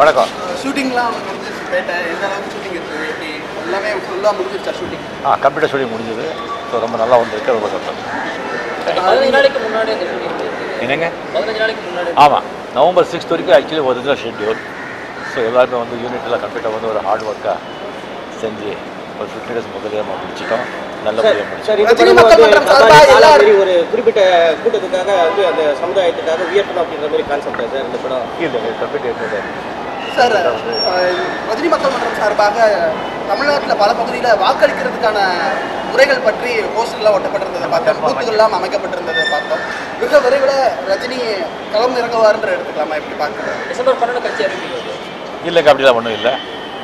வணக்கம் ஷூட்டிங்லாம் அவனுக்கு வந்து பேட்டை எந்த அளவுக்கு ஷூட்டிங் இருக்குது எப்படி எல்லாமே ஃபுல்லாக முடிஞ்சிருச்சா ஷூட்டிங் ஆ கம்ப்யூட்டர் ஷூட்டிங் முடிஞ்சது ஸோ ரொம்ப நல்லா வந்திருக்கு ரொம்ப சந்தோஷம் பதினஞ்சு நாளைக்கு முன்னாடி அந்த ஷூட்டிங் என்னங்க பதினஞ்சு நாளைக்கு முன்னாடி ஆமாம் நவம்பர் சிக்ஸ்த் வரைக்கும் ஆக்சுவலி ஒரிஜினல் ஷெட்யூல் ஸோ எல்லாருமே வந்து யூனிட்டில் கம்ப்யூட்டர் வந்து ஒரு ஹார்ட் ஒர்க்காக செஞ்சு ஒரு ஃபிஃப்டி டேஸ் முதலே நம்ம முடிச்சிட்டோம் நல்லபடியாக முடிச்சோம் சார் இந்த ரஜினி படம் மக்கள் வந்து மன்றம் கபாலி சார்பா காலா எல்லாரும் மாதிரி ஒரு குறிப்பிட்ட கூட்டத்துக்காக வந்து அந்த சமுதாயத்துக்காக உயர்த்தணும் அப்படின்ற மாதிரி கான்செப்ட் சார் இந்த படம் இல்லை கம்ப்யூட்டர் சார் அஹ், ரஜினி மக்கள் மன்றம் சார்பாக தமிழ்நாட்டில் பல பகுதியில் வாக்களிக்கிறதுக்கான முறைகள் பற்றி போஸ்டர்லாம் ஒட்டப்பட்டிருந்ததை பார்த்தோம் பூத்துகள்லாம் அமைக்கப்பட்டிருந்ததை பார்த்தோம் மிக விரைவில் ரஜினி களம் இறங்குவார்ன்ற எடுத்துக்கலாமா எப்படி பார்க்குறது டிசம்பர் பன்னெண்டு கட்சி அறிவிக்கிறது இல்லைங்க அப்படிலாம் ஒன்றும் இல்லை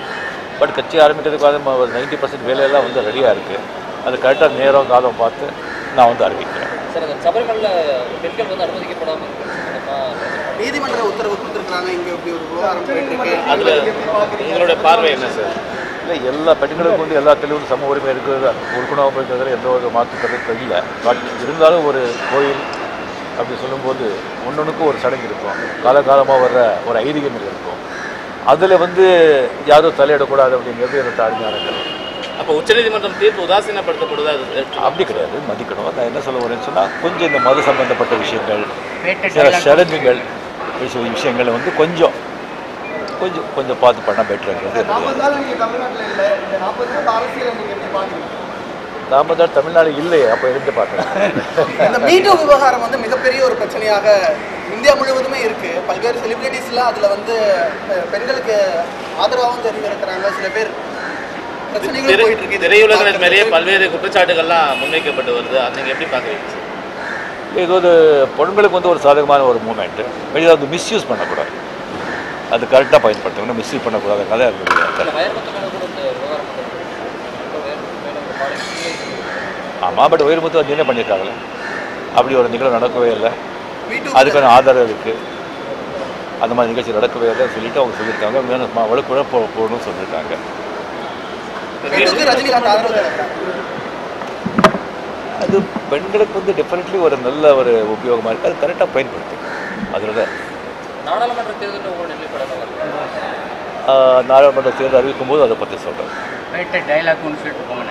பட் கட்சி ஆரம்பிக்கிறதுக்கு வந்து ஒரு நைன்ட்டி பர்சன்ட் வேலையெல்லாம் வந்து ரெடியாக இருக்குது அது கரெக்டாக நேரம் காலம் பார்த்து நான் வந்து அறிவிக்கிறேன் சார் அந்த சபரிமலையில் பெண்கள் வந்து அனுமதிக்கப்படாமல் இருக்கிறது நீதிமன்ற உத்தரவு கொடுத்துருக்காங்க இங்கே இப்படி ஒரு விவகாரம் போயிட்டு இருக்கு அதுல உங்களோட பார்வை என்ன சார் இல்லை எல்லா பெண்களுக்கும் வந்து எல்லா தெளிவும் சம உரிமை இருக்கிறது கொடுக்கணும் அப்படிங்கிறதுல எந்த ஒரு மாற்று கருத்து இல்லை பட் இருந்தாலும் ஒரு கோயில் அப்படி சொல்லும்போது ஒன்னொன்றுக்கும் ஒரு சடங்கு இருக்கும் காலகாலமாக வர்ற ஒரு ஐதீகங்கள் இருக்கும் அதில் வந்து யாரும் தலையிடக்கூடாது அப்படிங்கிறது என்னோட தாழ்மையான கருத்து அப்போ உச்சநீதிமன்றம் தீர்ப்பு உதாசீனப்படுத்தப்படுதா அது ஏற்று- அப்படி கிடையாது மதிக்கணும் நான் என்ன சொல்ல வரேன்னு சொன்னால் கொஞ்சம் இந்த மது சம்பந்தப்பட்ட விஷயங்கள் சில சடங்குகள் விஷய விஷயங்களை வந்து கொஞ்சம் கொஞ்சம் கொஞ்சம் பார்த்து பண்ணால் பெட்டருங்கிறது என்னுடைய நாற்பது நாள் நீங்கள் தமிழ்நாட்டில் இல்லை இந்த நாற்பது நாள் அரசியலை நீங்கள் எப்படி பார்க்குறீங்க நாம தான் தமிழ்நாடு இல்லையே அப்போ இருந்து பார்க்குறேன் இந்த மீட்டூ விவகாரம் வந்து மிகப்பெரிய ஒரு பிரச்சனையாக இந்தியா முழுவதுமே இருக்கு பல்வேறு செலிபிரிட்டிஸ்லாம் அதில் வந்து அஹ், பெண்களுக்கு ஆதரவாகவும் தெரிஞ்சிருக்கிறாங்க சில பேர் பிரச்சனைகளும் திரை- போயிட்டு இருக்கு இது திரையுலகினர் மேலேயே பார்க்கறதுக்கு. பல்வேறு குற்றச்சாட்டுகள்லாம் முன்வைக்கப்பட்டு வருது அதை நீங்க எப்படி பார்க்குறீங்க சார் இது ஒரு பெண்களுக்கு வந்து ஒரு சாதகமான ஒரு மூமெண்ட்டு வெளியில் வந்து மிஸ்யூஸ் பண்ணக்கூடாது அது கரெக்டாக பயன்படுத்தணும் மிஸ்யூஸ் பண்ணக்கூடாது கதை அந்த வயர்மத்துக்கான கூட இந்த விவகாரம் வந்து ரொம்ப வயர் மேலே ஒரு பாடம் ஆமாம் பட் உயர்முத்து வந்து என்ன பண்ணியிருக்காங்களே அப்படி ஒரு நிகழ்வு நடக்கவே இல்லை Me Too அதுக்கான ஆதரவு இருக்குது அந்த மாதிரி நிகழ்ச்சி நடக்கவே இல்லை சொல்லிட்டு அவங்க சொல்லியிருக்காங்க வேணும் வழக்கு போ போகணும்னு சொல்லியிருக்காங்க Me Too க்கு ரஜினிகாந்த் ஆதரவு தராங்க. அது பெண்களுக்கு வந்து டெஃபினெட்லி ஒரு நல்ல ஒரு உபயோகமாக இருக்குது அது கரெக்டாக பயன்படுத்து அதோட நாடாளுமன்ற தேர்தலில் உங்கள் நிலைப்படம் ஆஹ், நாடாளுமன்ற தேர்தல் அறிவிக்கும் போது அதை பற்றி சொல்கிறேன் டைலாக்னு சொல்லிட்டு போங்க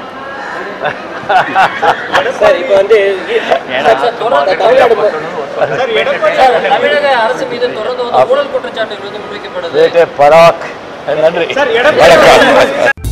சார் இப்போ வந்து சார், தொடர்ந்து தமிழ்நாடு மு- சார், தமிழக அரசு மீது தொடர்ந்து வந்து ஊழல் குற்றச்சாட்டுகள் வந்து முன்வைக்கப்படுது வேட்டை பராக் நன்றி வணக்கம்